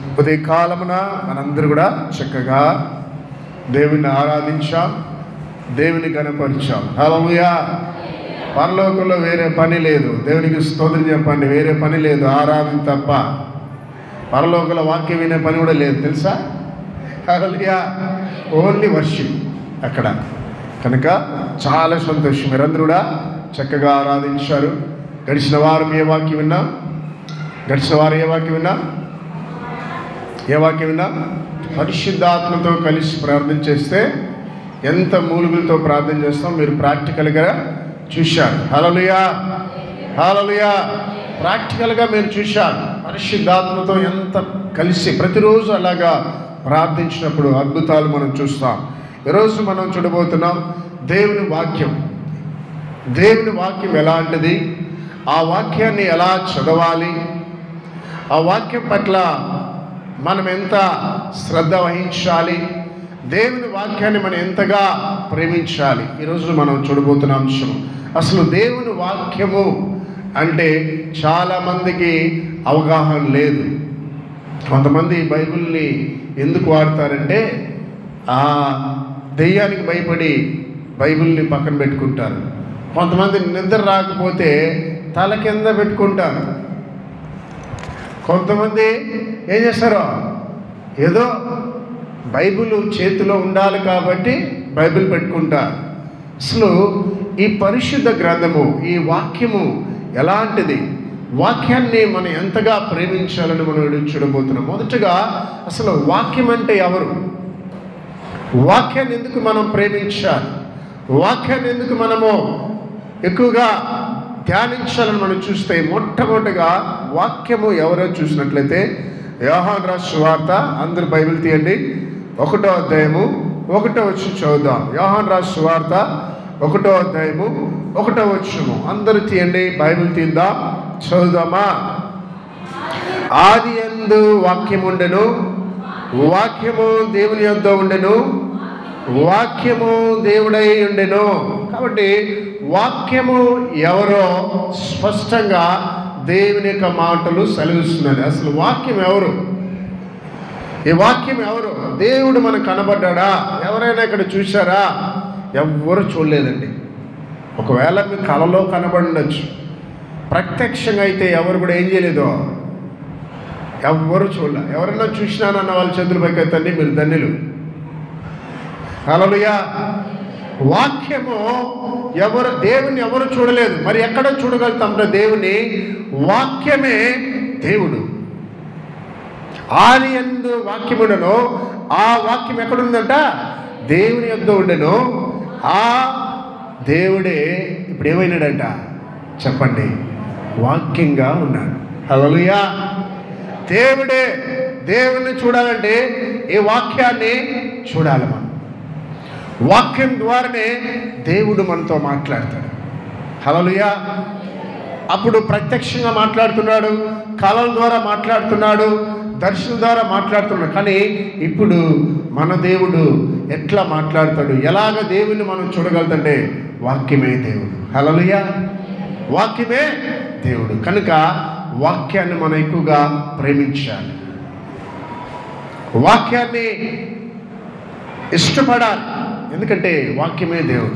ఉదయకాలమున మనందరూ కూడా చక్కగా దేవుని ఆరాధించాం దేవుని కనపరిచాం హల్లెలూయా పరలోకంలో వేరే పని లేదు దేవునికి స్తోత్రం చెప్పండి వేరే పని లేదు ఆరాధన తప్ప పరలోకంలో వాక్యం వినే పని కూడా లేదు తెలుసా హల్లెలూయా ఓన్లీ వర్షిప్ అక్కడ కనుక చాలా సంతోషం మీరందరూ కూడా చక్కగా ఆరాధించారు గడిచిన వారం ఏ వాక్యం విన్నాం గడిచిన వారం ఏ వాక్యం విన్నాం ఏ వాక్యం విన్నా పరిశుద్ధాత్మతో కలిసి ప్రార్థన చేస్తే ఎంత మూలుగులతో ప్రార్థన చేస్తాం మీరు ప్రాక్టికల్గా చూశారు హలలుయా హలలుయా ప్రాక్టికల్గా మీరు చూశారు పరిశుద్ధాత్మతో ఎంత కలిసి ప్రతిరోజు అలాగా ప్రార్థించినప్పుడు అద్భుతాలు మనం చూస్తాం ఈరోజు మనం చూడబోతున్నాం దేవుని వాక్యం దేవుని వాక్యం ఎలాంటిది ఆ వాక్యాన్ని ఎలా చదవాలి ఆ వాక్యం పట్ల మనం ఎంత శ్రద్ధ వహించాలి దేవుని వాక్యాన్ని మనం ఎంతగా ప్రేమించాలి ఈరోజు మనం చూడబోతున్న అంశం అసలు దేవుని వాక్యము అంటే చాలామందికి అవగాహన లేదు కొంతమంది బైబిల్ని ఎందుకు వాడతారంటే ఆ దెయ్యానికి భయపడి బైబిల్ని పక్కన పెట్టుకుంటారు కొంతమంది నిద్ర రాకపోతే తల కింద పెట్టుకుంటారు కొంతమంది ఏం చేస్తారు ఏదో బైబిల్ చేతిలో ఉండాలి కాబట్టి బైబిల్ పెట్టుకుంటారు అసలు ఈ పరిశుద్ధ గ్రంథము ఈ వాక్యము ఎలాంటిది వాక్యాన్ని మనం ఎంతగా ప్రేమించాలని మనం ఈరోజు చూడబోతున్నాం మొదటగా అసలు వాక్యం అంటే ఎవరు వాక్యాన్ని ఎందుకు మనం ప్రేమించాలి వాక్యాన్ని ఎందుకు మనము ఎక్కువగా ధ్యానించాలని మనం చూస్తే మొట్టమొదటిగా వాక్యము ఎవరో చూసినట్లయితే యోహాన్ రాసు వార్త అందరు బైబిల్ తీయండి ఒకటో అధ్యాయము ఒకటో వచ్చి చదువుదాం యోహాన్ రాసు వార్త ఒకటో అధ్యాయము ఒకటో వచ్చుము అందరూ తీయండి బైబిల్ తీద్దాం చదువుదామా ఆది ఎందు వాక్యం ఉండెను వాక్యము దేవుని యొద్ద ఉండెను వాక్యము దేవుడై ఉండెను కాబట్టి వాక్యము ఎవరో స్పష్టంగా దేవుని యొక్క మాటలు సెలవిస్తున్నది అసలు వాక్యం ఎవరు ఈ వాక్యం ఎవరు దేవుడు మనకు కనబడ్డాడా ఎవరైనా ఇక్కడ చూశారా ఎవ్వరు చూడలేదండి ఒకవేళ మీ కలలో కనబడవచ్చు ప్రత్యక్షంగా అయితే ఎవరు కూడా ఏం చేయలేదు ఎవ్వరు చూడలే ఎవరైనా చూసినానన్న వాళ్ళ చేతులు పైకి ఎత్తండి మీరు ధన్యులు హల్లెలూయా వాక్యము ఎవరు దేవుని ఎవరు చూడలేదు మరి ఎక్కడ చూడగలుగుతాం దేవుని వాక్యమే దేవుడు ఆది ఎందు వాక్యముడను ఆ వాక్యం ఎక్కడుందంట దేవుని యొద్ద ఉండెను ఆ దేవుడే ఇప్పుడు ఏమైనాడంట చెప్పండి వాక్యంగా ఉన్నాడు హల్లెలూయా దేవుడే దేవుణ్ణి చూడాలంటే ఈ వాక్యాన్ని చూడాలి మనం వాక్యం ద్వారానే దేవుడు మనతో మాట్లాడతాడు హలలుయా అప్పుడు ప్రత్యక్షంగా మాట్లాడుతున్నాడు కళల ద్వారా మాట్లాడుతున్నాడు దర్శనం ద్వారా మాట్లాడుతున్నాడు కానీ ఇప్పుడు మన దేవుడు ఎట్లా మాట్లాడతాడు ఎలాగ దేవుని మనం చూడగలుగుతుంటే వాక్యమే దేవుడు హలలుయా వాక్యమే దేవుడు కనుక వాక్యాన్ని మనం ఎక్కువగా ప్రేమించాలి వాక్యాన్ని ఇష్టపడాలి ఎందుకంటే వాక్యమే దేవుడు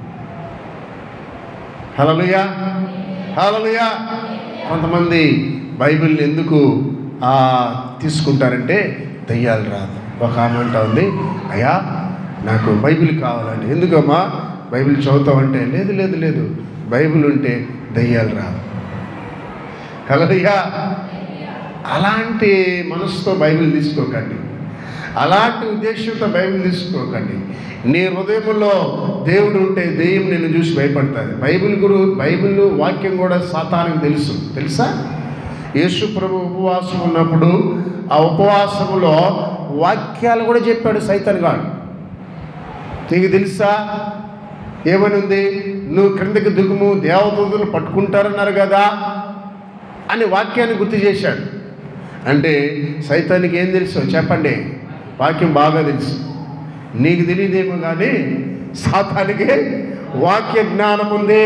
హలలుయా హలలుయా కొంతమంది బైబిల్ ఎందుకు ఆ, తీసుకుంటారంటే దయ్యాలు రాదు ఒక ఆమె అంటా ఉంది అయ్యా నాకు బైబిల్ కావాలండి ఎందుకమ్మా బైబిల్ చదువుతావంటే లేదు లేదు లేదు బైబిల్ ఉంటే దయ్యాలు రాదు హలలుయా అలాంటి మనసుతో బైబిల్ తీసుకోకండి అలాంటి ఉద్దేశంతో బైబిల్ తీసుకోకండి నీ హృదయంలో దేవుడు ఉంటే దెయ్యం నిన్ను చూసి భయపడుతుంది బైబిల్ గురు బైబిల్ వాక్యం కూడా సాతానికి తెలుసు తెలుసా యేసు ప్రభు ఉపవాసం ఉన్నప్పుడు ఆ ఉపవాసములో వాక్యాలు కూడా చెప్పాడు సైతన్ గాడు నీకు తెలుసా ఏమని ఉంది నువ్వు క్రిందకి దిగుము దేవదూతలు పట్టుకుంటారన్నారు కదా అని వాక్యాన్ని గుర్తు చేశాడు అంటే సైతానికి ఏం తెలుసు చెప్పండి వాక్యం బాగా తెలుసు నీకు తెలియదేమో కానీ సాతానికి వాక్య జ్ఞానం ఉంది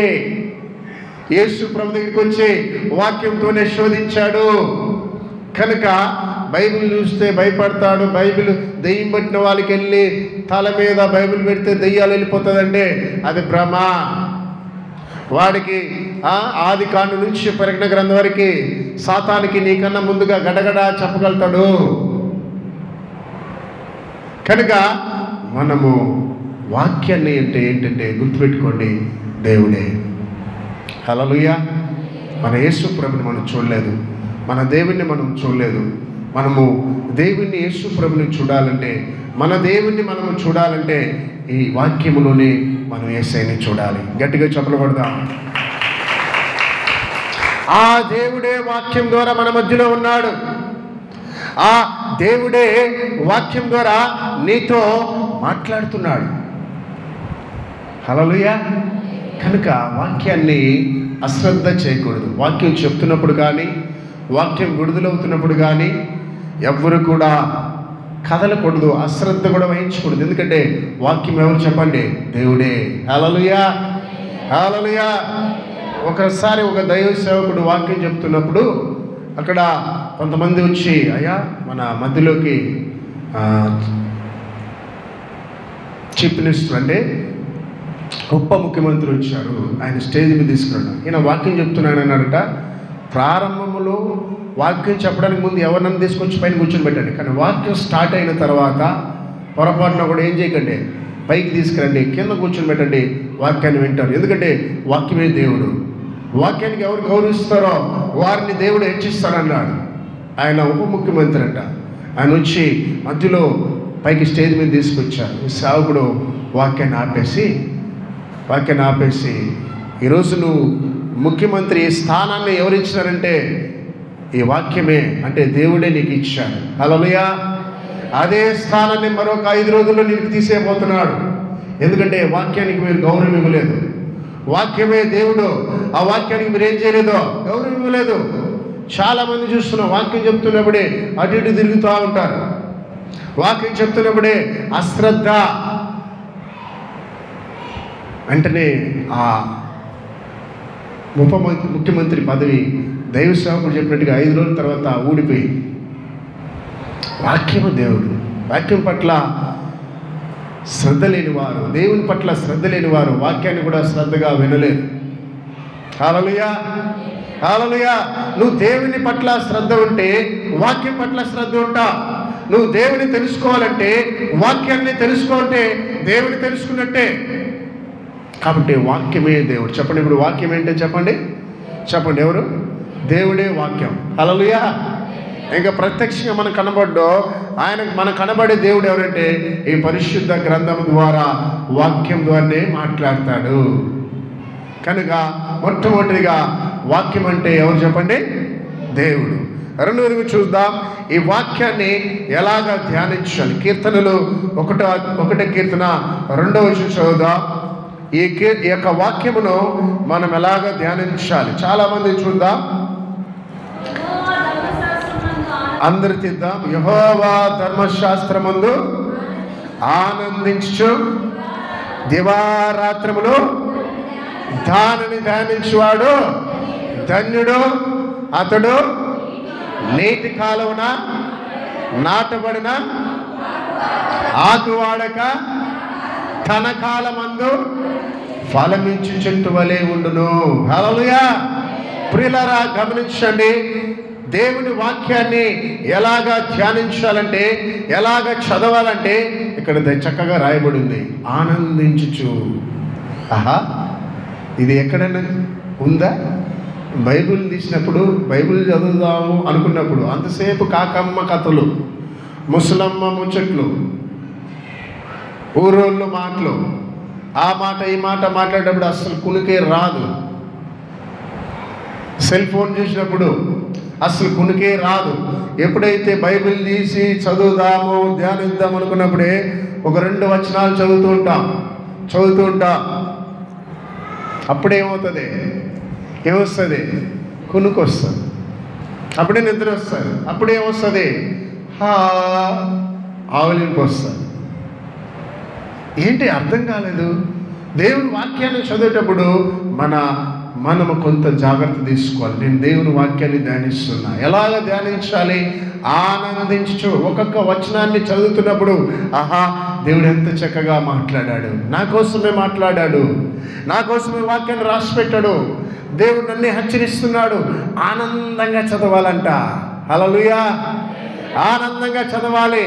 యేసు ప్రభు దగ్గరికి వచ్చి వాక్యంతోనే శోధించాడు కనుక బైబిల్ చూస్తే భయపడతాడు బైబిల్ దెయ్యం పట్టిన వాళ్ళకి వెళ్ళి తల మీద బైబిల్ పెడితే దెయ్యాలు వెళ్ళిపోతుందంటే అది భ్రమ వాడికి ఆ, ఆది కాండ నుంచి ప్రకటన గ్రంథం వరకు సాతానికి నీకన్నా ముందుగా గడగడ చెప్పగలుగుతాడు కనుక మనము వాక్యాన్ని అంటే ఏంటంటే గుర్తుపెట్టుకోండి దేవుడే హలలుయ మన యేసు ప్రభుని మనం చూడలేదు మన దేవుణ్ణి మనం చూడలేదు మనము దేవుణ్ణి యేసు ప్రభుని చూడాలంటే మన దేవుణ్ణి మనము చూడాలంటే ఈ వాక్యములోనే మనం ఏసైని చూడాలి గట్టిగా చెప్పలబడదాం ఆ దేవుడే వాక్యం ద్వారా మన మధ్యలో ఉన్నాడు ఆ దేవుడే వాక్యం ద్వారా నీతో మాట్లాడుతున్నాడు హలలుయ కనుక వాక్యాన్ని అశ్రద్ధ చేయకూడదు వాక్యం చెప్తున్నప్పుడు కానీ వాక్యం విడుదలవుతున్నప్పుడు కానీ ఎవ్వరు కూడా కదలకూడదు అశ్రద్ధ కూడా వహించకూడదు ఎందుకంటే వాక్యం ఎవరు చెప్పండి దేవుడే హలలుయా హలలుయా ఒకసారి ఒక దైవ సేవకుడు వాక్యం చెప్తున్నప్పుడు అక్కడ కొంతమంది వచ్చి అయ్యా మన మధ్యలోకి ఆ, చీఫ్ మినిస్టర్ అంటే ఉప ముఖ్యమంత్రి వచ్చారు ఆయన స్టేజ్ మీద తీసుకున్నాడు ఈయన వాక్యం చెప్తున్నాను అన్నాడట ప్రారంభంలో వాక్యం చెప్పడానికి ముందు ఎవరినైనా తీసుకొచ్చి పైన కూర్చొని పెట్టండి కానీ వాక్యం స్టార్ట్ అయిన తర్వాత పొరపాటున కూడా ఏం చేయకండి పైకి తీసుకురండి కింద కూర్చొని పెట్టండి వాక్యాన్ని వింటారు ఎందుకంటే వాక్యమే దేవుడు వాక్యానికి ఎవరు గౌరవిస్తారో వారిని దేవుడు హెచ్చిస్తాడన్నాడు ఆయన ఉప ముఖ్యమంత్రి అంట ఆయన వచ్చి మధ్యలో పైకి స్టేజ్ మీద తీసుకొచ్చారు ఈ సేవకుడు వాక్యాన్ని ఆపేసి వాక్యాన్ని ఆపేసి ఈరోజు నువ్వు ముఖ్యమంత్రి ఈ స్థానాన్ని ఎవరు ఇచ్చినారంటే ఈ వాక్యమే అంటే దేవుడే నీకు ఇచ్చాడు హలోయా అదే స్థానాన్ని మరొక ఐదు రోజుల్లో నీకు తీసేయబోతున్నాడు ఎందుకంటే వాక్యానికి మీరు గౌరవం ఇవ్వలేదు వాక్యమే దేవుడు ఆ వాక్యానికి మీరు ఏం చేయలేదు గౌరవం ఇవ్వలేదు చాలా మంది చూస్తున్నాం వాక్యం చెప్తున్నప్పుడే అటు ఇటు తిరుగుతూ ఉంటారు వాక్యం చెప్తున్నప్పుడే అశ్రద్ధ వెంటనే ఆ ఉప ము- ముఖ్యమంత్రి పదవి దైవ సేవకుడు చెప్పినట్టుగా ఐదు రోజుల తర్వాత ఊడిపోయి వాక్యము దేవుడు వాక్యం పట్ల శ్రద్ధ లేని వారు దేవుని పట్ల శ్రద్ధ లేని వారు వాక్యాన్ని కూడా శ్రద్ధగా వినలేరు హాలలుయా హాలలుయా నువ్వు దేవుని పట్ల శ్రద్ధ ఉంటే వాక్యం పట్ల శ్రద్ధ ఉంటా నువ్వు దేవుని తెలుసుకోవాలంటే వాక్యాన్ని తెలుసుకోవాలంటే దేవుని తెలుసుకున్నట్టే కాబట్టి వాక్యమే దేవుడు చెప్పండి ఇప్పుడు వాక్యం ఏంటో చెప్పండి చెప్పండి ఎవరు దేవుడే వాక్యం హలలుయా ఇంకా ప్రత్యక్షంగా మనకు కనబడ్డో ఆయనకు మనకు కనబడే దేవుడు ఎవరంటే ఈ పరిశుద్ధ గ్రంథం ద్వారా వాక్యం ద్వారానే మాట్లాడతాడు కనుక మొట్టమొదటిగా వాక్యం అంటే ఎవరు చెప్పండి దేవుడు రెండవదిగా చూద్దాం ఈ వాక్యాన్ని ఎలాగ ధ్యానించాలి కీర్తనలు ఒకటో ఒకటో కీర్తన రెండవ వచనం చదువుదాం ఈ కీ ఈ యొక్క వాక్యమును మనం ఎలాగ ధ్యానించాలి చాలా మంది చూద్దాం అందరి తిద్దాం యహోవా ధర్మశాస్త్రమందు ఆనందించు దివారాత్రములు దానిని ధ్యానించువాడు ధన్యుడు అతడు నీటి కాలువన నాటబడిన ఆకు వాడక తన కాలమందు ఫలమించు చెట్టు వలె ఉండును హల్లెలూయా ప్రియులారా గమనించండి దేవుని వాక్యాన్ని ఎలాగా ధ్యానించాలంటే ఎలాగ చదవాలంటే ఇక్కడ ద- చక్కగా రాయబడి ఉంది ఆనందించుచు ఆహా ఇది ఎక్కడైనా ఉందా బైబిల్ తీసినప్పుడు బైబిల్ చదువుదాము అనుకున్నప్పుడు అంతసేపు కాకమ్మ కథలు ముసలమ్మ ముచ్చట్లు ఊరోళ్ళు మాటలు ఆ మాట ఈ మాట మాట్లాడేటప్పుడు అస్సలు కునికే రాదు సెల్ ఫోన్ చూసినప్పుడు అసలు కునికే రాదు ఎప్పుడైతే బైబిల్ తీసి చదువుదాము ధ్యానిద్దాం అనుకున్నప్పుడే ఒక రెండు వచనాలు చదువుతూ ఉంటాం చదువుతూ ఉంటాం అప్పుడేమవుతుంది ఏమొస్తుంది కునుకు వస్తుంది అప్పుడే నిద్ర వస్తుంది అప్పుడేమొస్తుంది హా ఆవలింపు వస్తుంది ఏంటి అర్థం కాలేదు దేవుని వాక్యాన్ని చదివేటప్పుడు మన మనము కొంత జాగ్రత్త తీసుకోవాలి నేను దేవుని వాక్యాన్ని ధ్యానిస్తున్నా ఎలాగ ధ్యానించాలి ఆనందించు ఒక్కొక్క వచనాన్ని చదువుతున్నప్పుడు ఆహా దేవుడు ఎంత చక్కగా మాట్లాడాడు నా కోసమే మాట్లాడాడు నా కోసమే వాక్యాన్ని రాసి పెట్టాడు దేవుడు నన్ను హెచ్చరిస్తున్నాడు ఆనందంగా చదవాలంట హల్లెలూయా ఆనందంగా చదవాలి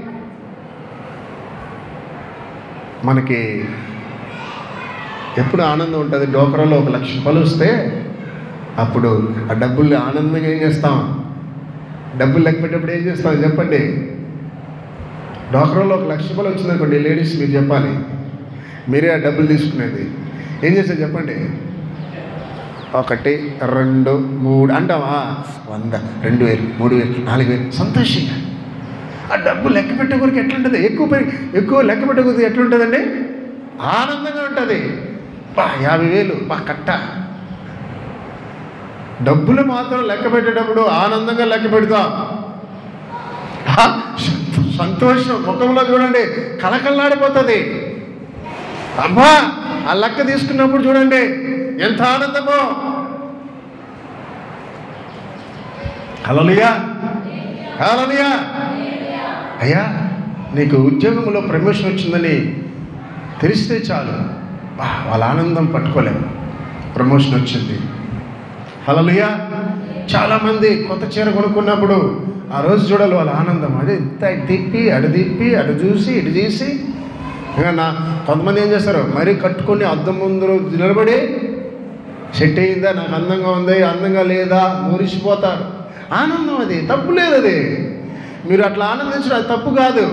మనకి ఎప్పుడు ఆనందం ఉంటుంది డోకరాలో ఒక లక్ష రూపాయలు వస్తే అప్పుడు ఆ డబ్బుల్ని ఆనందంగా ఏం చేస్తాం డబ్బులు లెక్క పెట్టేప్పుడు ఏం చేస్తాం చెప్పండి డోకరాలో ఒక లక్ష రూపాయలు వచ్చిందనుకోండి లేడీస్ మీరు చెప్పాలి మీరే ఆ డబ్బులు తీసుకునేది ఏం చేస్తారు చెప్పండి ఒకటి రెండు మూడు అంటావా వంద రెండు వేలు మూడు వేలు నాలుగు వేలు సంతోషంగా ఆ డబ్బు లెక్క పెట్టే కొరకు ఎట్లుంటుంది ఎక్కువ పై ఎక్కువ లెక్క పెట్టే కొరకు ఎట్లుంటుందండి ఆనందంగా ఉంటుంది బా యాభై వేలు బా కట్ట డబ్బులు మాత్రం లెక్క పెట్టేటప్పుడు ఆనందంగా లెక్క పెడతాం ఆ, సంతోషం ముఖంలో చూడండి కలకల్లాడిపోతుంది అమ్మా ఆ లెక్క తీసుకున్నప్పుడు చూడండి ఎంత ఆనందమో హలోలియా హలోలియా అయ్యా నీకు ఉద్యోగంలో ప్రమోషన్ వచ్చిందని తెలిస్తే చాలు బా, వాళ్ళ ఆనందం పట్టుకోలేము ప్రమోషన్ వచ్చింది హలోలియా చాలామంది కొత్త చీర కొనుక్కున్నప్పుడు ఆ రోజు చూడాలి వాళ్ళ ఆనందం అదే ఇంత ఇటు తిప్పి అటు తిప్పి అటు చూసి ఇటు చేసి ఇంకా నా కొంతమంది ఏం చేస్తారు మరీ కట్టుకొని అద్దం ముందు నిలబడి సెట్ అయిందా నాకు అందంగా ఉంది అందంగా లేదా మురిసిపోతారు ఆనందం అది తప్పు లేదు అది మీరు అట్లా ఆనందించడం అది తప్పు కాదు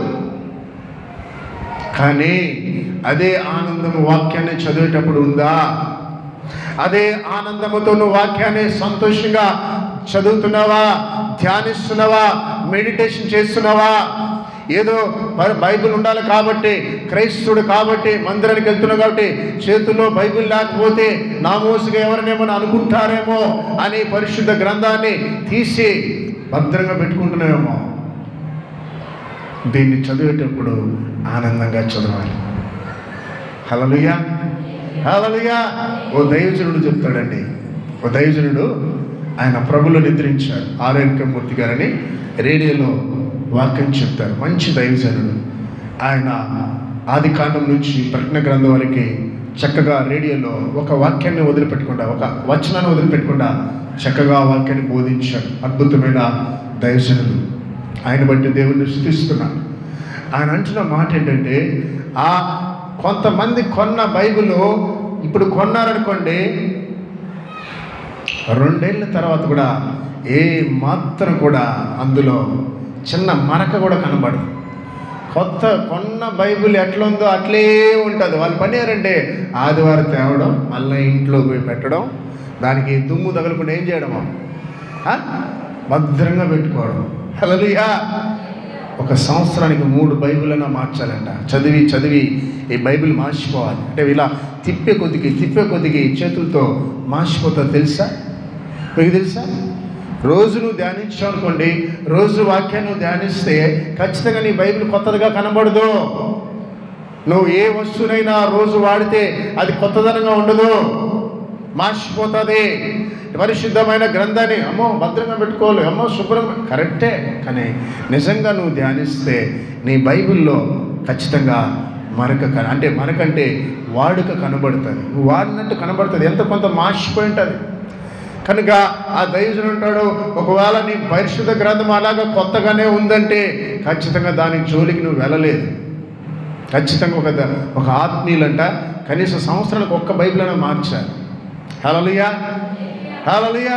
కానీ అదే ఆనందం వాక్యాన్ని చదివేటప్పుడు ఉందా అదే ఆనందముతో నువ్వు వాక్యాన్ని సంతోషంగా చదువుతున్నావా ధ్యానిస్తున్నావా మెడిటేషన్ చేస్తున్నావా ఏదో బై- బైబిల్ ఉండాలి కాబట్టి క్రైస్తవుడు కాబట్టి మందిరానికి వెళ్తున్నావు కాబట్టి చేతుల్లో బైబిల్ లేకపోతే నామోసుగా ఎవరినేమో అనుకుంటారేమో అని పరిశుద్ధ గ్రంథాన్ని తీసి భద్రంగా పెట్టుకుంటున్నావేమో దీన్ని చదివేటప్పుడు ఆనందంగా చదవాలి హలలుయా హలలుయా ఓ దైవజనుడు చెప్తాడండి ఓ దైవజనుడు ఆయన ప్రభులో నిద్రించాడు ఆరోగ్యమూర్తి గారని రేడియోలో వాక్యం చెప్తారు మంచి దైవజనుడు ఆయన ఆది కాండం నుంచి ప్రకటన గ్రంథం వరకు చక్కగా రేడియోలో ఒక వాక్యాన్ని వదిలిపెట్టకుండా ఒక వచనాన్ని వదిలిపెట్టకుండా చక్కగా ఆ వాక్యాన్ని బోధించాడు అద్భుతమైన దైవజనుడు ఆయన బట్టి దేవుణ్ణి స్థుతిస్తున్నాను ఆయన అంటున్న మాట ఏంటంటే ఆ కొంతమంది కొన్న బైబిల్ ఇప్పుడు కొన్నారనుకోండి రెండేళ్ల తర్వాత కూడా ఏ మాత్రం కూడా అందులో చిన్న మరక కూడా కనబడదు కొత్త కొన్న బైబిల్ ఎట్లుందో అట్లే ఉంటుంది వాళ్ళు పనియారంటే ఆదివారం తేవడం మళ్ళీ ఇంట్లో పోయి పెట్టడం దానికి దుమ్ము తగలకుండా ఏం చేయడమో ఆ? భద్రంగా పెట్టుకోవడం హల్లెలూయా ఒక సంవత్సరానికి మూడు బైబిల్ అయినా మార్చాలంట చదివి చదివి ఈ బైబిల్ మార్చిపోవాలి అంటే ఇలా తిప్పే కొద్దికి తిప్పే కొద్దికి చేతులతో మార్చిపోతుంది తెలుసా మీకు తెలుసా రోజు నువ్వు ధ్యానించావు అనుకోండి రోజు వాక్యాన్ని నువ్వు ధ్యానిస్తే ఖచ్చితంగా నీ బైబిల్ కొత్తదిగా కనబడదు నువ్వు ఏ వస్తువునైనా రోజు వాడితే అది కొత్తదనంగా ఉండదు మార్చిపోతుంది పరిశుద్ధమైన గ్రంథాన్ని అమ్మో భద్రంగా పెట్టుకోవాలి అమ్మో శుభ్రంగా కరెక్టే కానీ నిజంగా నువ్వు ధ్యానిస్తే నీ బైబిల్లో ఖచ్చితంగా మరక కన- అంటే మరకంటే వాడుక కనబడుతుంది నువ్వు వాడినట్టు కనబడుతుంది ఎంత కొంత మార్చిపోయి ఉంటుంది కనుక ఆ దైవజనుడు అంటాడు ఒకవేళ నీ పరిశుద్ధ గ్రంథం అలాగా కొత్తగానే ఉందంటే ఖచ్చితంగా దాని జోలికి నువ్వు వెళ్ళలేదు ఖచ్చితంగా ఒక ద- ఒక ఆత్మీయులంట కనీసం సంవత్సరానికి ఒక్క బైబిల్ అయినా మార్చాలి హలలుయా హలలుయా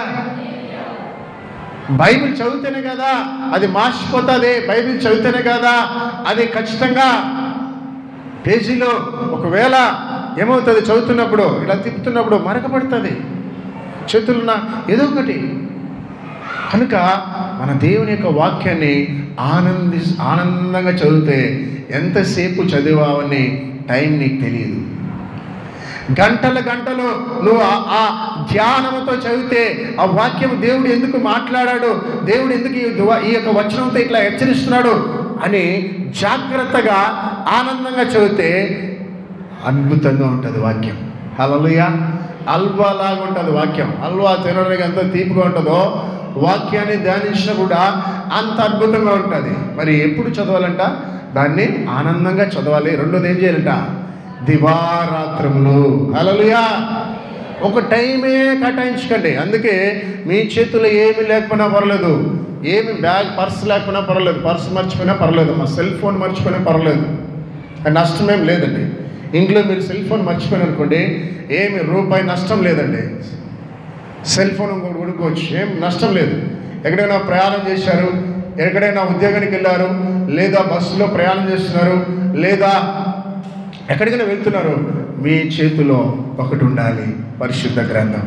బైబిల్ చదివితేనే కదా అది మార్చిపోతుంది బైబిల్ చదివితేనే కదా అది ఖచ్చితంగా పేజీలో ఒకవేళ ఏమవుతుంది చదువుతున్నప్పుడు ఇలా తిప్పుతున్నప్పుడు మరకపడుతుంది చేతులున్న ఏదో ఒకటి కనుక మన దేవుని యొక్క వాక్యాన్ని ఆనంది ఆనందంగా చదివితే ఎంతసేపు చదివావని టైం నీకు తెలియదు గంటల గంటలు నువ్వు ఆ- ఆ ధ్యానంతో చదివితే ఆ వాక్యం దేవుడు ఎందుకు మాట్లాడాడు దేవుడు ఎందుకు ఈ దువ- ఈ యొక్క వచనంతో ఇట్లా హెచ్చరిస్తున్నాడు అని జాగ్రత్తగా ఆనందంగా చదివితే అద్భుతంగా ఉంటుంది వాక్యం హలలుయ హల్వా లాగా ఉంటుంది వాక్యం హల్వా తినడానికి ఎంత తీపిగా ఉంటుందో వాక్యాన్ని ధ్యానించినా కూడా అంత అద్భుతంగా ఉంటుంది మరి ఎప్పుడు చదవాలంట దాన్ని ఆనందంగా చదవాలి రెండోది ఏం చేయాలంట దివారాత్రములు హల్లెలూయా ఒక టైమే కేటాయించకండి అందుకే మీ చేతిలో ఏమీ లేకపోయినా పర్లేదు ఏమి బ్యాగ్ పర్స్ లేకపోయినా పర్లేదు పర్స్ మర్చిపోయినా పర్లేదు మా సెల్ ఫోన్ మర్చిపోయినా పర్లేదు అది నష్టమేం లేదండి ఇంట్లో మీరు సెల్ ఫోన్ మర్చిపోయిన అనుకోండి ఏమి రూపాయి నష్టం లేదండి సెల్ ఫోన్ ఇంకోటి కొనుక్కోవచ్చు ఏం నష్టం లేదు ఎక్కడైనా ప్రయాణం చేశారు ఎక్కడైనా ఉద్యోగానికి వెళ్ళారు లేదా బస్సులో ప్రయాణం చేస్తున్నారు లేదా ఎక్కడికైనా వెళ్తున్నారు మీ చేతిలో ఒకటి ఉండాలి పరిశుద్ధ గ్రంథం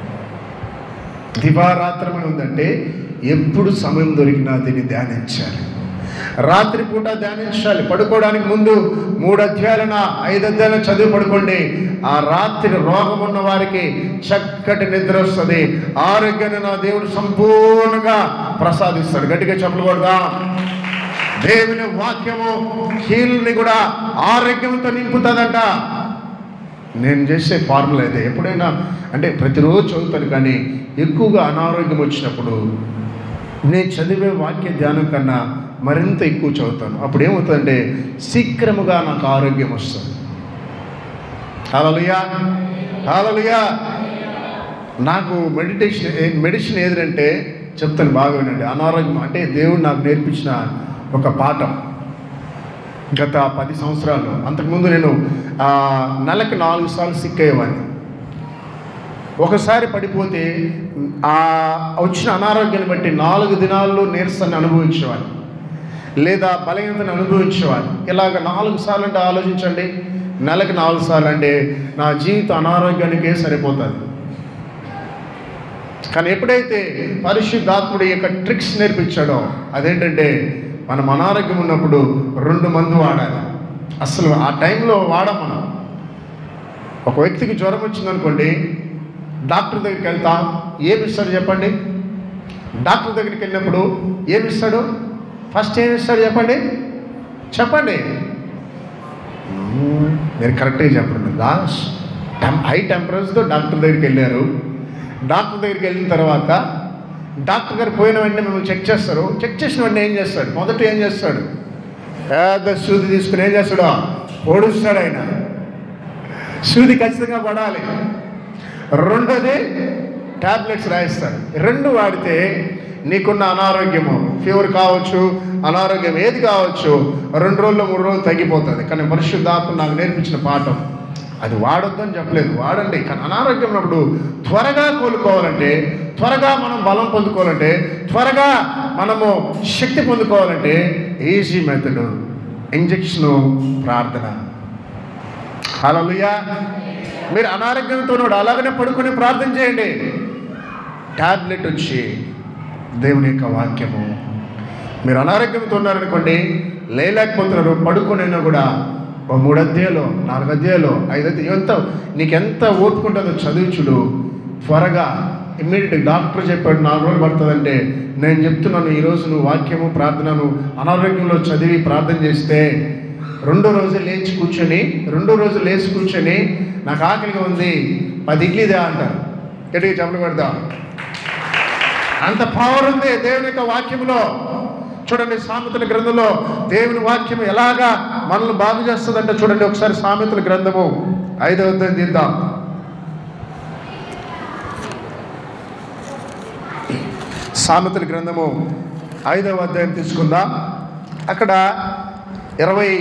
దివారాత్రం అని ఉందంటే ఎప్పుడు సమయం దొరికినా దీన్ని ధ్యానించాలి రాత్రిపూట ధ్యానించాలి పడుకోవడానికి ముందు మూడు అధ్యాయాలన ఐదు అధ్యాయాలను చదివి పడుకోండి ఆ రాత్రి రోగం ఉన్న వారికి చక్కటి నిద్ర వస్తుంది ఆరోగ్యాన్ని నా దేవుడు సంపూర్ణంగా ప్రసాదిస్తాడు గట్టిగా చెప్పకూడదా దేవుని వాక్యము కీళ్ళని కూడా ఆరోగ్యంతో నింపుతుందంట నేను చేసే ఫార్ములా అయితే ఎప్పుడైనా అంటే ప్రతిరోజు చదువుతాను కానీ ఎక్కువగా అనారోగ్యం వచ్చినప్పుడు నేను చదివే వాక్య ధ్యానం కన్నా మరింత ఎక్కువ చదువుతాను అప్పుడు ఏమవుతుందంటే శీఘ్రముగా నాకు ఆరోగ్యం వస్తుంది హాలలుయా హాలలుయా నాకు మెడిటేషన్ ఏ- మెడిసిన్ ఏదంటే చెప్తాను బాగా వినండి అనారోగ్యం అంటే దేవుడు నాకు నేర్పించిన ఒక పాఠం గత పది సంవత్సరాల్లో అంతకుముందు నేను ఆ, నెలకు నాలుగు సార్లు సిక్ అయ్యేవాడిని ఒకసారి పడిపోతే ఆ వచ్చిన అనారోగ్యాన్ని బట్టి నాలుగు దినాల్లో నీరసాన్ని అనుభవించేవాడిని లేదా బలహీనతను అనుభవించేవాడిని ఇలాగ నాలుగు సార్లు అంటే ఆలోచించండి నెలకు నాలుగు సార్లు అంటే నా జీవిత అనారోగ్యానికే సరిపోతుంది కానీ ఎప్పుడైతే పరిశుద్ధాత్ముడు ఈ యొక్క ట్రిక్స్ నేర్పించాడో అదేంటంటే మనం అనారోగ్యం ఉన్నప్పుడు రెండు మందు వాడాలి అసలు ఆ టైంలో వాడం మనం ఒక వ్యక్తికి జ్వరం వచ్చిందనుకోండి డాక్టర్ దగ్గరికి వెళ్తా ఏమి ఇస్తాడు చెప్పండి డాక్టర్ దగ్గరికి వెళ్ళినప్పుడు ఏమి ఇస్తాడు ఫస్ట్ ఏమి ఇస్తాడు చెప్పండి చెప్పండి మ్మ్, మీరు కరెక్ట్గా చెప్పండి లాస్ట్ టెం హై టెంపరేచర్తో డాక్టర్ దగ్గరికి వెళ్ళారు డాక్టర్ దగ్గరికి వెళ్ళిన తర్వాత డాక్టర్ గారు పోయిన వెంటనే మిమ్మల్ని చెక్ చేస్తారు చెక్ చేసిన వెంటనే ఏం చేస్తాడు మొదట ఏం చేస్తాడు పెద్ద సూది తీసుకుని ఏం చేస్తాడు పొడుస్తాడు ఆయన సూది ఖచ్చితంగా పడాలి రెండోది టాబ్లెట్స్ రాయిస్తాడు రెండు వాడితే నీకున్న అనారోగ్యము ఫీవర్ కావచ్చు అనారోగ్యం ఏది కావచ్చు రెండు రోజులు మూడు రోజులు తగ్గిపోతుంది కానీ పరిశుద్ధాత్మ నాకు నేర్పించిన పాఠం అది వాడొద్దని చెప్పలేదు వాడండి కానీ అనారోగ్యం ఉన్నప్పుడు త్వరగా కోలుకోవాలంటే త్వరగా మనం బలం పొందుకోవాలంటే త్వరగా మనము శక్తి పొందుకోవాలంటే ఈజీ మెథడ్ ఇంజక్షను ప్రార్థన హల్లెలూయా మీరు అనారోగ్యంతో ఉన్నాడు అలాగనే పడుకొని ప్రార్థన చేయండి టాబ్లెట్ వచ్చి దేవుని యొక్క వాక్యము మీరు అనారోగ్యంతో ఉన్నారనుకోండి లేలేకపోతున్నారు పడుకొనైనా కూడా ఓ మూడు అధ్యాయులు నాలుగు అధ్యాయులు ఐదు అధ్యాయులు ఎంత నీకు ఎంత ఓపుకుంటుందో చదువుచుడు త్వరగా ఇమ్మీడియట్ డాక్టర్ చెప్పాడు నాలుగు రోజులు పడుతుందంటే నేను చెప్తున్నాను ఈరోజు నువ్వు వాక్యము ప్రార్థనను అనారోగ్యంలో చదివి ప్రార్థన చేస్తే రెండో రోజు లేచి కూర్చొని రెండో రోజు లేచి కూర్చొని నాకు ఆకలిగా ఉంది పది ఇడ్లీదే అంటారు గట్టిగా చెప్పలు పెడదాం అంత పవర్ ఉంది దేవుని యొక్క వాక్యంలో చూడండి సామెతల గ్రంథంలో దేవుని వాక్యం ఎలాగా మనల్ని బాగు చేస్తుందంటే చూడండి ఒకసారి సామెతల గ్రంథము ఐదవ అధ్యాయం తీద్దాం సామెతల గ్రంథము ఐదవ అధ్యాయం తీసుకుందాం అక్కడ ఇరవై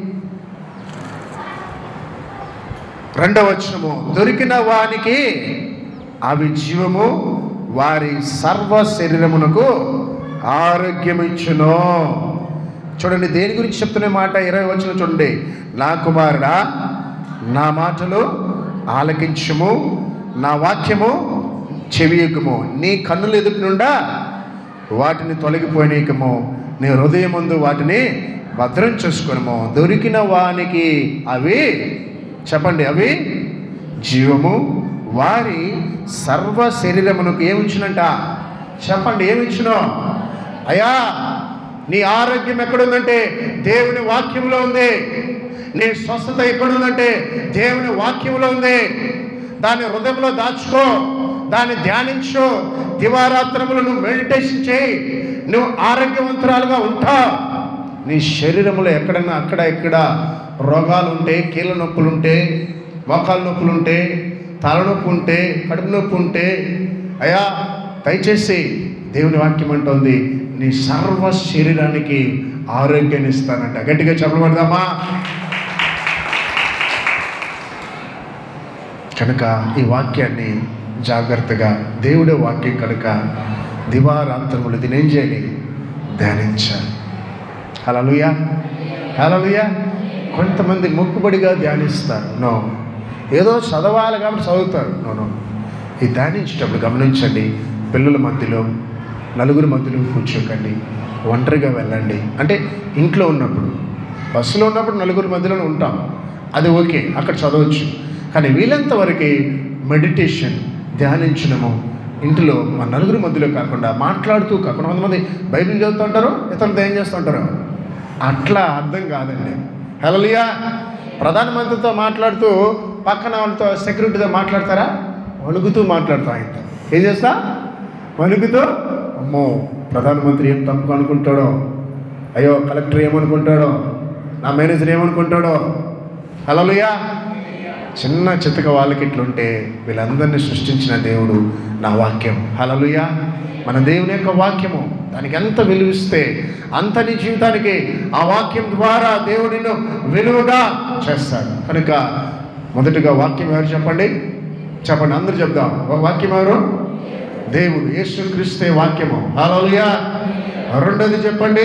రెండవ వచనము దొరికిన వానికి అవి జీవము వారి సర్వ శరీరమునకు ఆరోగ్యమిచ్చును చూడండి దేని గురించి చెప్తున్న మాట ఇరవై వచ్చిన చూడండి నా కుమారుడా నా మాటలు ఆలకించుము నా వాక్యము చెవియకము నీ కన్నులు ఎదుటి నుండా వాటిని తొలగిపోయినకము నీ హృదయం ముందు వాటిని భద్రం చేసుకునము దొరికిన వానికి అవి చెప్పండి అవి జీవము వారి సర్వ శరీరమునకు ఏమిచ్చునంట చెప్పండి ఏమిచ్చును అయ్యా నీ ఆరోగ్యం ఎక్కడుందంటే దేవుని వాక్యంలో ఉంది నీ స్వస్థత ఎక్కడుందంటే దేవుని వాక్యంలో ఉంది దాన్ని హృదయంలో దాచుకో దాన్ని ధ్యానించు దివారాత్రములు నువ్వు మెడిటేషన్ చేయి నువ్వు ఆరోగ్యవంతురాలుగా ఉంటావు నీ శరీరంలో ఎక్కడన్నా అక్కడ ఇక్కడ రోగాలు ఉంటే కీళ్ళ నొప్పులు ఉంటే మోకాలు నొప్పులు ఉంటే తలనొప్పి ఉంటే కడుపు నొప్పి ఉంటే అయ్యా దయచేసి దేవుని వాక్యం అంటోంది నీ సర్వ శరీరానికి ఆరోగ్యాన్ని ఇస్తానంట గట్టిగా చెప్పబడదామా కనుక ఈ వాక్యాన్ని జాగ్రత్తగా దేవుడే వాక్యం కనుక దివారాత్రములు దీని ఏం చేయాలి ధ్యానించాలి హలలుయా హలలుయా కొంతమంది మొక్కుబడిగా ధ్యానిస్తారు నో ఏదో చదవాలి కాబట్టి చదువుతారు నో నో ఈ ధ్యానించేటప్పుడు గమనించండి పిల్లల మధ్యలో నలుగురు మధ్యలో కూర్చోకండి ఒంటరిగా వెళ్ళండి అంటే ఇంట్లో ఉన్నప్పుడు బస్సులో ఉన్నప్పుడు నలుగురు మధ్యలోనే ఉంటాం అది ఓకే అక్కడ చదవచ్చు కానీ వీలంత వరకు మెడిటేషన్ ధ్యానించడము ఇంటిలో మా నలుగురి మధ్యలో కాకుండా మాట్లాడుతూ కాకుండా కొంతమంది బైబిల్ చదువుతుంటారు ఇతరులతో ఏం చేస్తుంటారు అట్లా అర్థం కాదండి హలలియా ప్రధానమంత్రితో మాట్లాడుతూ పక్కన వాళ్ళతో సెక్యూరిటీతో మాట్లాడతారా వణుకుతూ మాట్లాడతా ఆయన ఏం చేస్తా వణుకుతూ అమ్మో ప్రధానమంత్రి ఏం తప్పు అనుకుంటాడో అయ్యో కలెక్టర్ ఏమనుకుంటాడో నా మేనేజర్ ఏమనుకుంటాడో హలలుయా చిన్న చితక వాళ్ళకి ఇట్లుంటే వీళ్ళందరినీ సృష్టించిన దేవుడు నా వాక్యం హలలుయా మన దేవుని యొక్క వాక్యము దానికి ఎంత విలువిస్తే అంత నీ జీవితానికి ఆ వాక్యం ద్వారా దేవుడు నిన్ను విలువగా చేస్తాడు కనుక మొదటిగా వాక్యం ఎవరు చెప్పండి చెప్పండి అందరూ చెప్దాం ఒక వాక్యం ఎవరు దేవుడు యేసు క్రీస్తే వాక్యము హలలుయా రెండోది చెప్పండి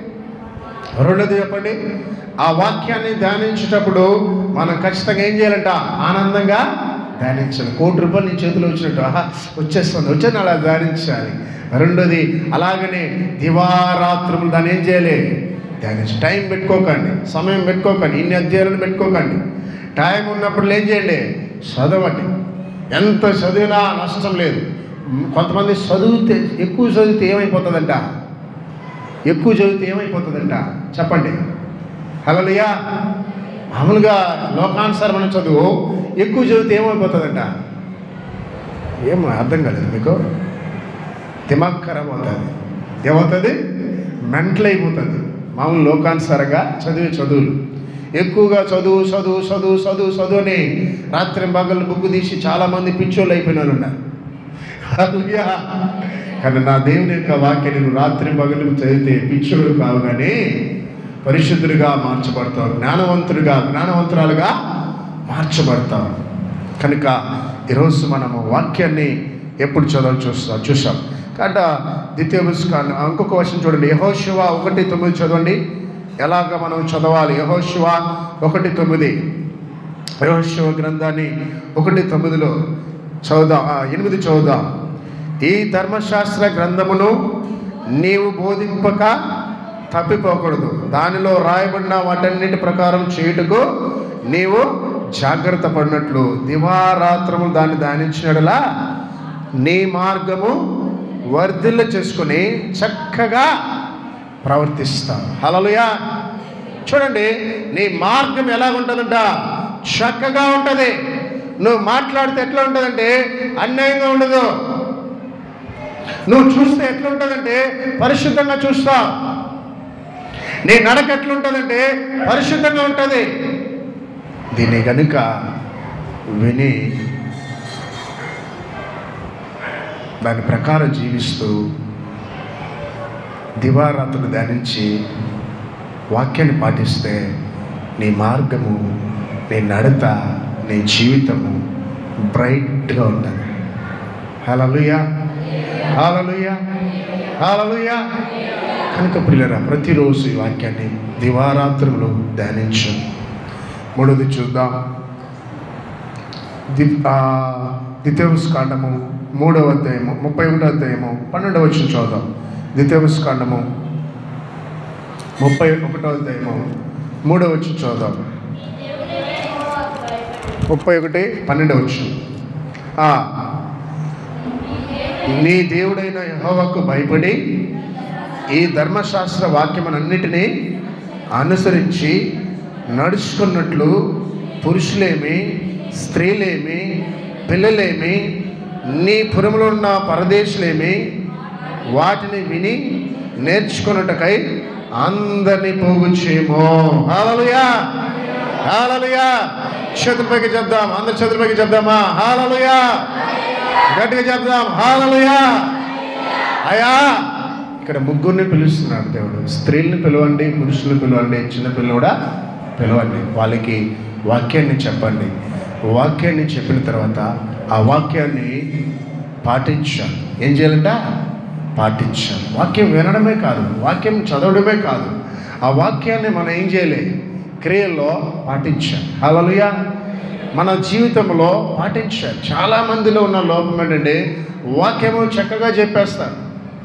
రెండోది చెప్పండి ఆ వాక్యాన్ని ధ్యానించేటప్పుడు మనం ఖచ్చితంగా ఏం చేయాలంట ఆనందంగా ధ్యానించాలి కోటి రూపాయలు నీ చేతిలో వచ్చినట్టు ఆహా వచ్చేస్తుంది వచ్చేది అలా ధ్యానించాలి రెండోది అలాగనే దివారాత్రములు దాన్ని ఏం చేయాలి ధ్యానించి టైం పెట్టుకోకండి సమయం పెట్టుకోకండి ఇన్ని అధ్యాయాలను పెట్టుకోకండి టైం ఉన్నప్పుడు ఏం చేయండి చదవండి ఎంత చదివినా నష్టం లేదు కొంతమంది చదివితే ఎక్కువ చదివితే ఏమైపోతుందంట ఎక్కువ చదివితే ఏమైపోతుందంట చెప్పండి హలలియా మామూలుగా లోకానుసారమైన చదువు ఎక్కువ చదివితే ఏమైపోతుందంట ఏమో అర్థం కాలేదు మీకు దిమాగ్ ఖరాబ్ అవుతుంది ఏమవుతుంది మెంటల్ అయిపోతుంది మామూలు లోకానుసారంగా చదివే చదువులు ఎక్కువగా చదువు చదువు చదువు చదువు చదువు అని రాత్రి పగలు బుక్కు తీసి చాలామంది పిచ్చోళ్ళు అయిపోయిన వాళ్ళు ఉన్నారు హల్లెలూయా. కానీ నా దేవుని యొక్క వాక్యాన్ని నువ్వు రాత్రి పగలు చదివితే పిచ్చోడు కావు కానీ పరిశుద్ధుడిగా మార్చబడతావు జ్ఞానవంతుడిగా జ్ఞానవంతురాలుగా మార్చబడతావు కనుక ఈరోజు మనము వాక్యాన్ని ఎప్పుడు చదవ చూస్తాం చూసాం కాబట్టి ద్వితీయ పుస్తకాన్ని ఇంకొక వర్షం చూడండి యహోశివ ఒకటి తొమ్మిది చదవండి ఎలాగ మనం చదవాలి యహోశివ ఒకటి తొమ్మిది యహోశివ గ్రంథాన్ని ఒకటి తొమ్మిదిలో చదువుదాం ఆ, ఎనిమిది చదువుదాం ఈ ధర్మశాస్త్ర గ్రంథమును నీవు బోధింపక తప్పిపోకూడదు దానిలో రాయబడిన వాటన్నిటి ప్రకారం చేయుటకు నీవు జాగ్రత్త పడినట్లు దివారాత్రము దాన్ని ధ్యానించినడలా నీ మార్గము వర్ధిల్ల చేసుకుని చక్కగా ప్రవర్తిస్తాం హలలుయా చూడండి నీ మార్గం ఎలా ఉంటుందంట చక్కగా ఉంటుంది నువ్వు మాట్లాడితే ఎట్లా ఉంటుందంటే అన్యాయంగా ఉండదు నువ్వు చూస్తే ఎట్లా ఉంటుందంటే పరిశుద్ధంగా చూస్తావు నీ నడక ఎట్లుంటుందంటే పరిశుద్ధంగా ఉంటుంది దీన్ని కనుక విని దాని ప్రకారం జీవిస్తూ దివారాత్రులు ధ్యానించి వాక్యాన్ని పాటిస్తే నీ మార్గము నీ నడత నీ జీవితము బ్రైట్గా ఉంటుంది హలలుయా హలలుయా హలలుయా కనుక పిల్లరా ప్రతిరోజు ఈ వాక్యాన్ని దివారాత్రులు ధ్యానించు మూడోది చూద్దాం ది ద్వితీయస్కాండము మూడవ అధ్యాయము ముప్పై ఒకటో అధ్యాయము పన్నెండవ వచ్చిన చూద్దాం ద్వితీయస్కాండము ముప్పై ఒకటో అధ్యాయము మూడవ వచ్చి చూద్దాం ముప్పై ఒకటి పన్నెండవ వచ్చి నీ దేవుడైన యెహోవాకు భయపడి ఈ ధర్మశాస్త్ర వాక్యములన్నిటినీ అనుసరించి నడుచుకున్నట్లు పురుషులేమి స్త్రీలేమి పిల్లలేమి నీ పురములో ఉన్న పరదేశులేమి వాటిని విని నేర్చుకున్నటకై అందరినీ పోగు చేయము హాలలుయా హాలలుయా చేతులపైకి చెప్దాం అందరి చేతులపైకి చెప్దామా హాలలుయా గట్టిగా చెప్దాం హాలలుయా అయా ఇక్కడ ముగ్గురిని పిలుస్తున్నాడు దేవుడు స్త్రీల్ని పిలవండి పురుషుల్ని పిలవండి చిన్నపిల్లలు కూడా పిలవండి వాళ్ళకి వాక్యాన్ని చెప్పండి వాక్యాన్ని చెప్పిన తర్వాత ఆ వాక్యాన్ని పాటించాలి ఏం చేయాలంట పాటించాలి వాక్యం వినడమే కాదు వాక్యం చదవడమే కాదు ఆ వాక్యాన్ని మనం ఏం చేయాలి క్రియల్లో పాటించాలి అలలుయా మన జీవితంలో పాటించాలి చాలా మందిలో ఉన్న లోపం ఏంటంటే వాక్యము చక్కగా చెప్పేస్తారు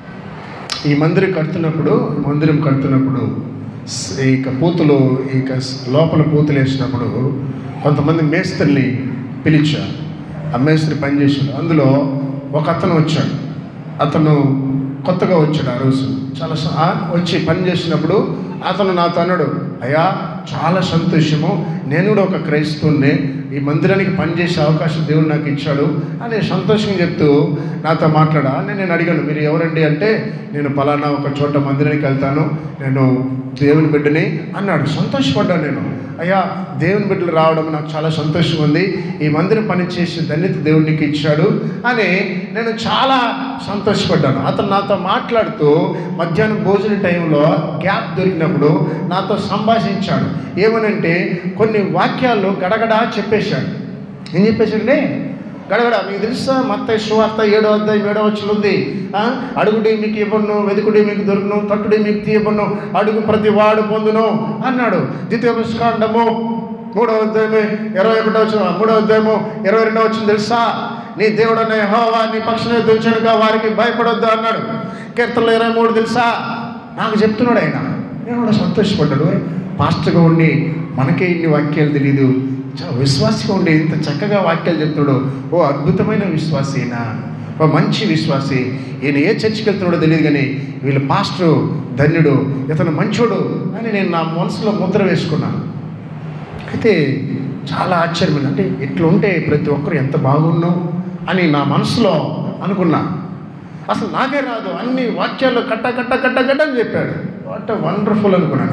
ఈ మందిరం కడుతున్నప్పుడు మందిరం కడుతున్నప్పుడు స్- ఇక పూతులు ఇక స్- లోపల పూతులు వేసినప్పుడు కొంతమంది మేస్త్రిని పిలిచారు ఆ మేస్త్రి పనిచేసాడు అందులో ఒక అతను వచ్చాడు అతను కొత్తగా వచ్చాడు ఆ రోజు చాలా స- ఆ, వచ్చి పని చేసినప్పుడు అతను నాతో అన్నాడు అయ్యా చాలా సంతోషము నేను కూడా ఒక క్రైస్తవుని ఈ మందిరానికి పనిచేసే అవకాశం దేవుడు నాకు ఇచ్చాడు అని సంతోషంగా చెప్తూ నాతో మాట్లాడా అని నేను అడిగాను మీరు ఎవరండి అంటే నేను పలానా ఒక చోట మందిరానికి వెళ్తాను నేను దేవుని బిడ్డని అన్నాడు సంతోషపడ్డాను నేను అయ్యా దేవుని బిడ్డలు రావడం నాకు చాలా సంతోషంగా ఉంది ఈ మందిరం పని చేసి ధన్యత దేవునికి ఇచ్చాడు అని నేను చాలా సంతోషపడ్డాను అతను నాతో మాట్లాడుతూ మధ్యాహ్నం భోజన టైంలో గ్యాప్ దొరికినప్పుడు నాతో సంభాషించాడు ఏమనంటే కొన్ని వాక్యాలు గడగడా చెప్పేశాడు ఏం చెప్పేశాడంటే గడగడ మీకు తెలుసా మత్త సువార్త ఏడో అధ్యాయం ఏడో వచ్చిన ఉంది ఆ? అడుగుడి మీకు ఇవ్వను వెతుకుడి మీకు దొరుకును తట్టుడి మీకు తీయబడును అడుగు ప్రతి వాడు పొందును అన్నాడు ద్వితీయ పుష్కాండము మూడవ అధ్యాయము ఇరవై ఒకటో వచ్చిన మూడవ అధ్యాయము ఇరవై రెండవ వచ్చిన తెలుసా నీ దేవుడు అనే హోవా నీ పక్షుని దుంచనుగా వారికి భయపడొద్దు అన్నాడు కీర్తనలు ఇరవై మూడు తెలుసా నాకు చెప్తున్నాడు ఆయన నేను కూడా సంతోషపడ్డాడు పాస్టర్గా ఉండి మనకే ఇన్ని వాక్యాలు తెలియదు చాలా విశ్వాసిగా ఉండి ఇంత చక్కగా వాక్యాలు చెప్తున్నాడు ఓ అద్భుతమైన విశ్వాసేనా ఓ మంచి విశ్వాసి ఈయన ఏ చర్చికి వెళ్తున్నాడో తెలియదు కానీ వీళ్ళ పాస్టరు ధన్యుడు ఇతను మంచోడు అని నేను నా మనసులో ముద్ర వేసుకున్నాను అయితే చాలా ఆశ్చర్యమైన అంటే ఇట్లా ఉంటే ప్రతి ఒక్కరు ఎంత బాగున్నావు అని నా మనసులో అనుకున్నా అసలు నాకే రాదు అన్ని వాక్యాలు కట్ట కట్ట కట్ట కట్ట అని చెప్పాడు వాట్ వండర్ఫుల్ అనుకున్నాను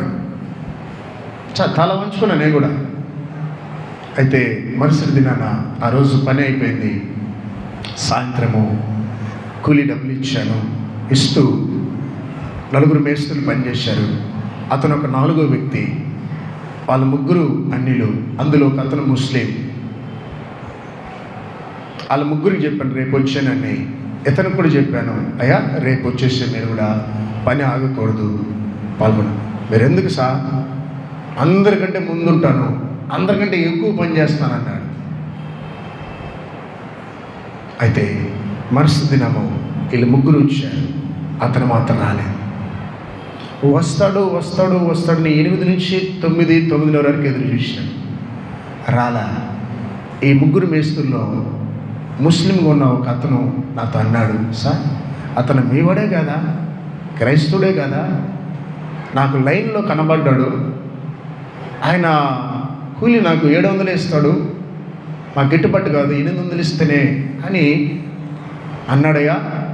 చా తల వంచుకున్నా నేను కూడా అయితే మరుసటి దినాన ఆ రోజు పని అయిపోయింది సాయంత్రము కూలీ డబ్బులు ఇచ్చాను ఇస్తూ నలుగురు మేస్తులు పనిచేశారు అతను ఒక నాలుగో వ్యక్తి వాళ్ళ ముగ్గురు అన్నిలు అందులో ఒక అతను ముస్లిం వాళ్ళ ముగ్గురికి చెప్పాను రేపు వచ్చానని ఇతను కూడా చెప్పాను అయ్యా రేపు వచ్చేసి మీరు కూడా పని ఆగకూడదు పాల్గొన మీరు ఎందుకు సార్ అందరికంటే ముందుంటాను అందరికంటే ఎక్కువ పని చేస్తానన్నాడు అయితే మరుసటి దినము వీళ్ళు ముగ్గురు వచ్చారు అతను మాత్రం రాలేదు వస్తాడు వస్తాడు వస్తాడు నేను ఎనిమిది నుంచి తొమ్మిది తొమ్మిదిన్నర వరకు ఎదురు చూశాను రాలా ఈ ముగ్గురు మేస్తుల్లో ముస్లింగా ఉన్న ఒక అతను నాతో అన్నాడు సార్ అతను మీవాడే కదా క్రైస్తవుడే కదా నాకు లైన్లో కనబడ్డాడు ఆయన కూలి నాకు ఏడు వందలు ఇస్తాడు మా గిట్టుబాటు కాదు ఎనిమిది వందలు ఇస్తేనే అని అన్నాడయ్యా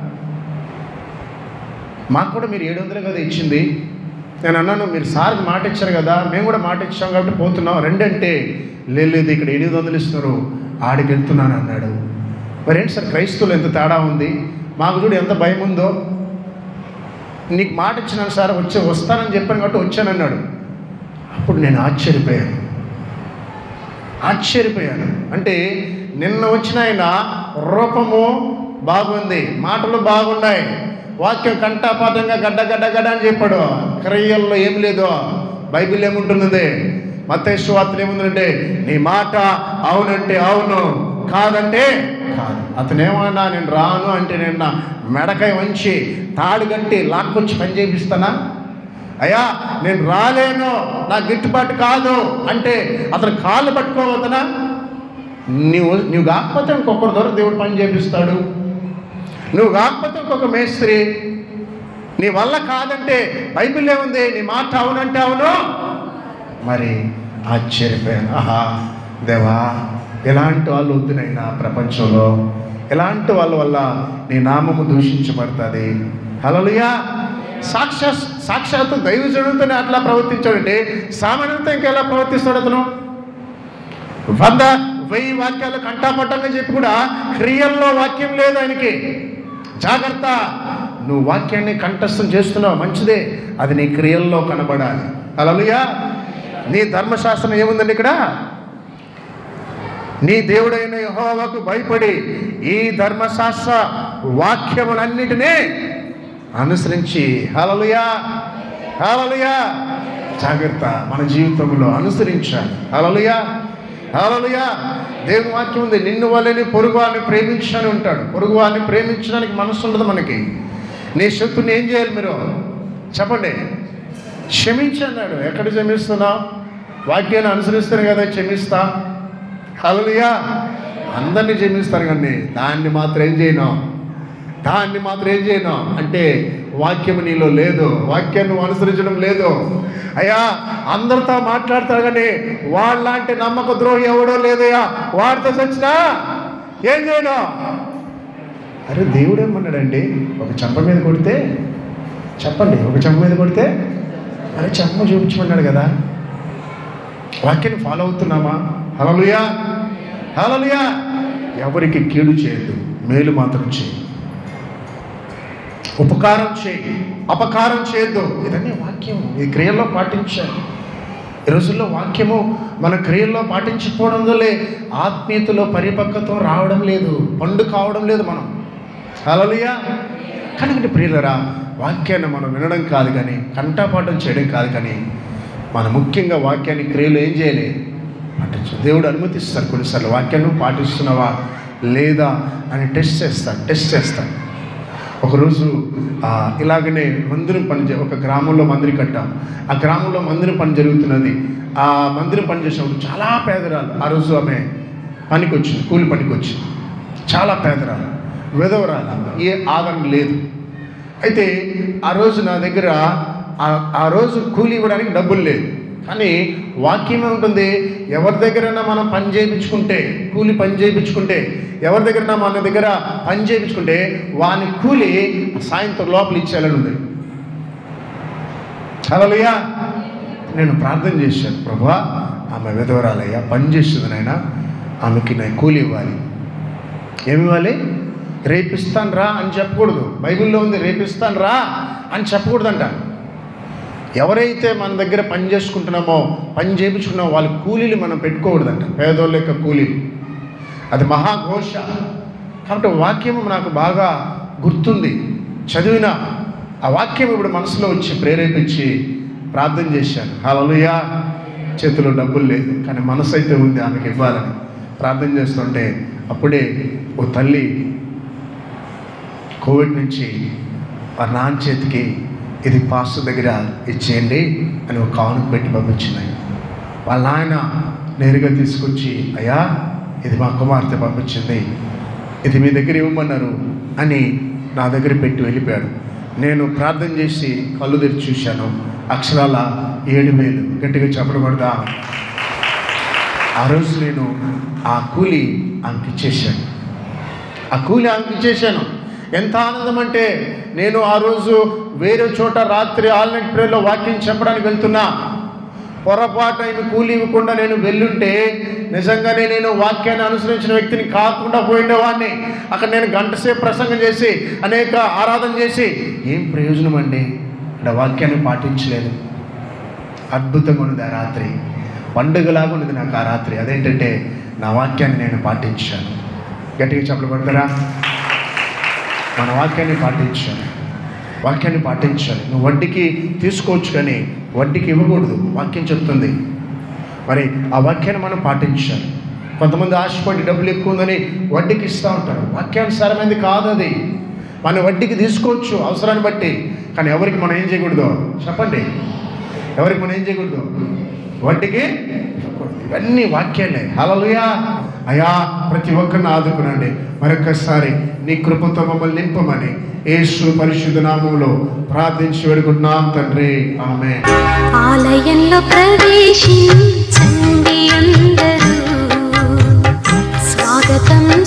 మాకు కూడా మీరు ఏడు వందలే కదా ఇచ్చింది నేను అన్నాను మీరు సార్కి మాట ఇచ్చారు కదా మేము కూడా మాట ఇచ్చాం కాబట్టి పోతున్నాం రెండంటే "లేదు, లేదు ఇక్కడ ఎనిమిది వందలు ఇస్తున్నారు ఆడికి వెళ్తున్నాను అన్నాడు మరి ఏంటి సార్ క్రైస్తవులు ఎంత తేడా ఉంది మాకు చూడు ఎంత భయం ఉందో నీకు మాట ఇచ్చినాను సార్ వచ్చి వస్తానని చెప్పాను కాబట్టి వచ్చానన్నాడు అప్పుడు నేను ఆశ్చర్యపోయాను ఆశ్చర్యపోయాను అంటే నిన్న వచ్చిన ఆయన రూపము బాగుంది మాటలు బాగున్నాయి వాక్యం కంఠాపాతంగా గడ్డ గడ్డ గడ్డ అని చెప్పాడు క్రియల్లో ఏం లేదు బైబిల్ ఏముంటున్నది మత్తేశ్వ వార్తలు ఏముందంటే నీ మాట అవునంటే అవును కాదంటే కాదు అతను ఏమన్నా నేను రాను అంటే నేను నా మెడకాయ వంచి తాడు కట్టి లాక్కొచ్చి పని చేపిస్తానా అయ్యా నేను రాలేను నా గిట్టుబాటు కాదు అంటే అతను కాళ్ళు పట్టుకోవద్దనా నీవు నువ్వు కాకపోతే ఇంకొకరి ద్వారా దేవుడు పని చేపిస్తాడు నువ్వు కాకపోతే ఇంకొక మేస్త్రి నీ వల్ల కాదంటే బైబిల్ ఏముంది నీ మాట అవునంటే అవును మరి ఆశ్చర్యపోయాను ఆహా దేవా ఎలాంటి వాళ్ళు వద్దునైనా ప్రపంచంలో ఎలాంటి వాళ్ళ వల్ల నీ నామము దూషించబడుతుంది హలలుయా సాక్షా సాక్షాత్తు దైవజనుడితోనే అట్లా ప్రవర్తించాడంటే సామాన్యంతో ఇంకెలా ప్రవర్తిస్తాడు అతను వంద వెయ్యి వాక్యాలు కంటాపట్టంగా చెప్పి కూడా క్రియల్లో వాక్యం లేదు ఆయనకి జాగ్రత్త నువ్వు వాక్యాన్ని కంఠస్థం చేస్తున్నావు మంచిదే అది నీ క్రియల్లో కనబడాలి అలలుయా నీ ధర్మశాస్త్రం ఏముందండి ఇక్కడ నీ దేవుడైన యెహోవాకు భయపడి ఈ ధర్మశాస్త్ర వాక్యములన్నిటినీ అనుసరించి హలలుయా హలలుయా జాగ్రత్త మన జీవితంలో అనుసరించాలి హలలుయా హలలుయా దేవుని వాక్యం ఉంది నిన్ను వల్లని పొరుగు వారిని ప్రేమించని ఉంటాడు పొరుగు వారిని ప్రేమించడానికి మనసు ఉండదు మనకి నీ శత్రుని ఏం చేయాలి మీరు చెప్పండి క్షమించన్నాడు ఎక్కడ క్షమిస్తున్నావు వాక్యాన్ని అనుసరిస్తారు కదా క్షమిస్తా హలలుయా అందరినీ క్షమిస్తాను కానీ దాన్ని మాత్రం ఏం చేయను దాన్ని మాత్రం ఏం చేయను అంటే వాక్యం నీలో లేదు వాక్యాన్ని నువ్వు అనుసరించడం లేదు అయ్యా అందరితో మాట్లాడతారు కానీ వాళ్ళలాంటి నమ్మక ద్రోహి ఎవడో లేదయ్యా వాడితో చచ్చినా ఏం చేయను అరే దేవుడు ఏమన్నాడండి ఒక చెంప మీద కొడితే చెప్పండి ఒక చెంప మీద కొడితే అరే చెంప చూపించమన్నాడు కదా వాక్యాన్ని ఫాలో అవుతున్నామా హలలుయా హలలుయా ఎవరికి కీడు చేయొద్దు మేలు మాత్రం చేయి ఉపకారం చేయి అపకారం చేయొద్దు ఇదన్నీ వాక్యం ఈ క్రియల్లో పాటించాలి ఈ రోజుల్లో వాక్యము మన క్రియల్లో పాటించకపోవడం వల్లే ఆత్మీయతలో పరిపక్వత్వం రావడం లేదు పండు కావడం లేదు మనం హలలుయా కనుక ప్రియులరా వాక్యాన్ని మనం వినడం కాదు కానీ కంఠపాఠం చేయడం కాదు కానీ మనం ముఖ్యంగా వాక్యాన్ని క్రియలు ఏం చేయాలి పాటించు దేవుడు అనుమతిస్తాడు కొన్నిసార్లు వాక్యాన్ని నువ్వు పాటిస్తున్నావా లేదా అని టెస్ట్ చేస్తాడు టెస్ట్ చేస్తాడు ఒకరోజు ఆ, ఇలాగనే మందిరం పని చే- ఒక గ్రామంలో మందిరం కట్టాం ఆ గ్రామంలో మందిరం పని జరుగుతున్నది ఆ మందిరం పని చేసినప్పుడు చాలా పేదరాలు ఆ రోజు ఆమె పనికి వచ్చింది కూలి పనికి వచ్చింది చాలా పేదరాలు విధవరాలు ఏ ఆదరణ లేదు అయితే ఆ రోజు నా దగ్గర ఆ- ఆ రోజు కూలి ఇవ్వడానికి డబ్బులు లేదు కానీ వాక్యం ఉంటుంది ఎవరి దగ్గరైనా మనం పని చేయించుకుంటే కూలి పని చేయించుకుంటే ఎవరి దగ్గరైనా మన దగ్గర పని చేయించుకుంటే వాని కూలి సాయంత్రం లోపల ఇచ్చేయాలని ఉంది హలోయా నేను ప్రార్థన చేశాను ప్రభా ఆమె విధవరాలయ్యా పని చేస్తుంది నాయన ఆమెకి నేను కూలి ఇవ్వాలి ఏమి ఇవ్వాలి రేపిస్తాను రా అని చెప్పకూడదు బైబిల్లో ఉంది రేపిస్తాను రా అని చెప్పకూడదంట ఎవరైతే మన దగ్గర పని చేసుకుంటున్నామో పని చేయించుకున్నామో వాళ్ళ కూలీలు మనం పెట్టుకోకూడదంట పేదోళ్ళ యొక్క కూలీలు అది మహాఘోష కాబట్టి వాక్యం నాకు బాగా గుర్తుంది చదివిన ఆ వాక్యం ఇప్పుడు మనసులో వచ్చి ప్రేరేపించి ప్రార్థన చేశాను హలలుయా చేతిలో డబ్బులు లేదు కానీ మనసు అయితే ఉంది ఆమెకి ఇవ్వాలని ప్రార్థన చేస్తుంటే అప్పుడే ఓ తల్లి కోవిడ్ నుంచి ఆ నాన్న చేతికి ఇది పాస్టర్ దగ్గర ఇచ్చేయండి అని ఒక కానుక పెట్టి పంపించినాయి వాళ్ళ నాయన నేరుగా తీసుకొచ్చి అయ్యా ఇది మా కుమార్తె పంపించింది ఇది మీ దగ్గర ఇవ్వమన్నారు అని నా దగ్గర పెట్టి వెళ్ళిపోయాడు నేను ప్రార్థన చేసి కళ్ళు తెరిచి చూశాను అక్షరాల ఏడు వేలు గట్టిగా చెప్పకూడదా ఆ రోజు నేను ఆ కూలి ఆమెకి ఇచ్చేసాను ఆ కూలి ఆమెకి ఇచ్చేసాను ఎంత ఆనందం అంటే నేను ఆ రోజు వేరే చోట రాత్రి ఆల్నైట్ ప్రేయర్లో వాక్యం చెప్పడానికి వెళ్తున్నా పొరపాటు ఆయన కూలి ఇవ్వకుండా నేను వెళ్ళుంటే నిజంగానే నేను వాక్యాన్ని అనుసరించిన వ్యక్తిని కాకుండా పోయిండేవాడిని అక్కడ నేను గంట సేపు ప్రసంగం చేసి అనేక ఆరాధన చేసి ఏం ప్రయోజనం అండి ఇక్కడ వాక్యాన్ని పాటించలేదు అద్భుతంగా ఉన్నది ఆ రాత్రి పండుగలాగా ఉన్నది నాకు ఆ రాత్రి అదేంటంటే నా వాక్యాన్ని నేను పాటించాను గట్టిగా చెప్పలు కొడతారా మన వాక్యాన్ని పాటించాలి వాక్యాన్ని పాటించాలి నువ్వు వడ్డీకి తీసుకోవచ్చు కానీ వడ్డీకి ఇవ్వకూడదు వాక్యం చెప్తుంది మరి ఆ వాక్యాన్ని మనం పాటించాలి కొంతమంది ఆశపడి డబ్బులు ఎక్కువ ఉందని వడ్డీకి ఇస్తూ ఉంటారు వాక్యానుసారమైనది కాదు అది మన వడ్డీకి తీసుకోవచ్చు అవసరాన్ని బట్టి కానీ ఎవరికి మనం ఏం చేయకూడదు చెప్పండి ఎవరికి మనం ఏం చేయకూడదు వడ్డీకి ఇవ్వకూడదు. ఇవన్నీ వాక్యాలే హలలుయా అయా ప్రతి ఒక్కరిని ఆదుకునండి మరొకసారి నీ కృపతో మమ్మల్ని నింపమని యేసు పరిశుద్ధ నామంలో ప్రార్థించి వేడుకుంటున్నాం తండ్రి ఆమె ఆలయంలో ప్రవేశించండి అందరూ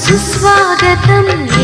సుస్వాగతం